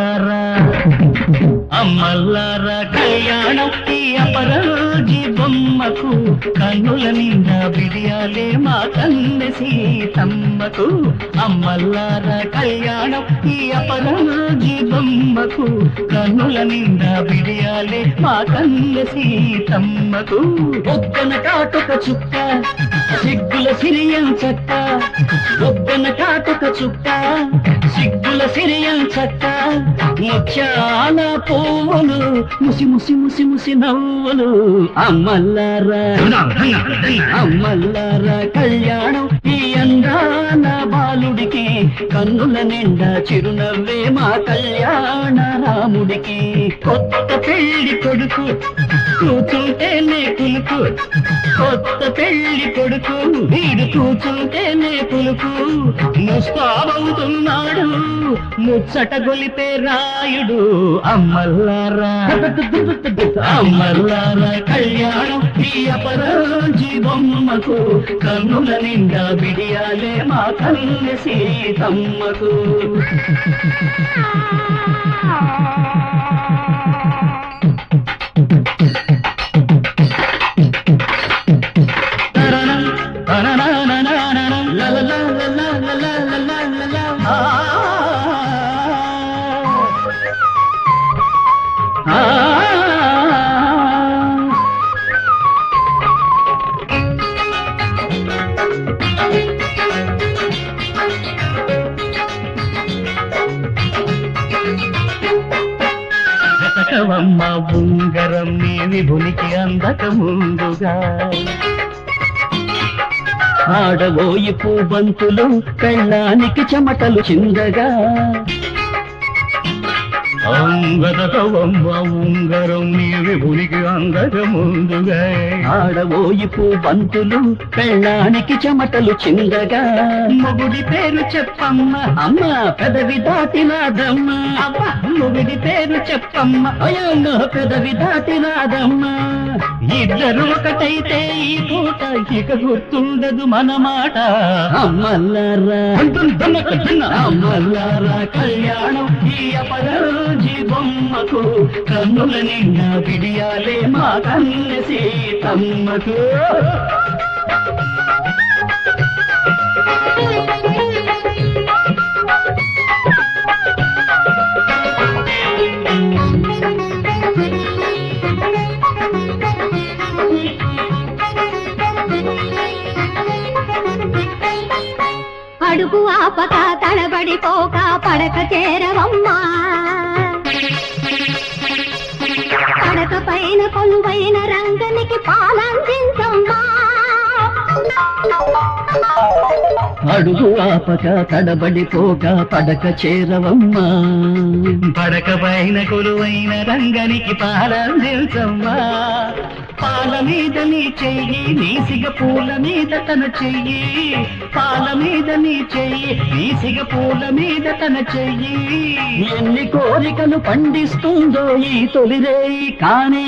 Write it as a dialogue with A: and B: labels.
A: అమ్మల్లారా అమ్మల్లారా కళ్యాణం ఈ అపరాజి బొమ్మకు కన్నుల నిండా బిడియాలే మా కన్నె సీతమ్మకు అమ్మల్లారా కళ్యాణం ఈ అపరాజి బొమ్మకు కన్నుల నిండా బిడియాలే మా కన్నె సీతమ్మకు ఒక్కన కాటుక చుక్క సిగ్గుల సిరియం చక్క ఒక్కన కాటుక చుక్క సిగ్గుల సిరియం చక్క ముత్యాల పువ్వులు ముసి ముసి ముసి ముసి నవ్వులు అమ్మల్లారా అమ్మల్లారా కళ్యాణం ఈ అందాల బాలుడికి కన్నుల నిండా చిరునవ్వే మా కళ్యాణ రాముడికి కొత్త పెళ్లి కొడుకు కూర్చుంటేనే కులుకు కొత్త పెళ్లి కొడుకు వీడు కూర్చుంటేనే కులుకు ముస్తాబవుతున్నాడు ముచ్చట గొలిపే రాయుడు అమ్మల్లారా అమ్మల్లారా కళ్యాణం ఈ అపరాజి బొమ్మకు కన్నుల నిండా బిడియాలే మా కన్య సీతమ్మకు తరణం, తననననననం, లలలలలలలలలలల. ఆ. ఆ. వెతకవమ్మ ఉంగరం నీ విభునికి అందక ముందుగా ఆడబోయి పూబంతులు పెళ్ళానికి చెమటలు చిందగా అంగదకవమ్మ ఉంగరం నీ విభునికి అందక ముందుగా ఆడబోయి పూబంతులు పెళ్ళానికి చెమటలు చిందగా మొగుడి పేరు చెప్పమ్మ అమ్మ పెదవి దాటినాదమ్మ అమ్మ మొగుడి పేరు చెప్పమ్మ అయ్యో పెదవి దాటినాదమ్మ ఇద్దరు ఒకటైతే ఈ పూట ఇక గుర్తుండదు మన మాట అమ్మల్లారా అమ్మల్లారా కళ్యాణం ఈ అపరాజి బొమ్మకు కన్నుల నిండా బిడియాలే మా కన్నె సీతమ్మకు
B: అడుగు ఆపక తడబడిపోక పడక చేరవమ్మా పడక పైన కొలువైన రంగనికి పాలందించమ్మా
A: అడుగు ఆపక తడబడిపోక పడక చేరవమ్మా పడక పైన కొలువైన రంగనికి పాలందించమ్మా పాల మీద నీ చెయ్యి నీసిగ పూల మీద తన చెయ్యి పాల మీద నీ చెయ్యి నీసిగ పూల మీద తన చెయ్యి ఎన్ని కోరికలు పండిస్తుందో ఈ తొలిరేయి కానీ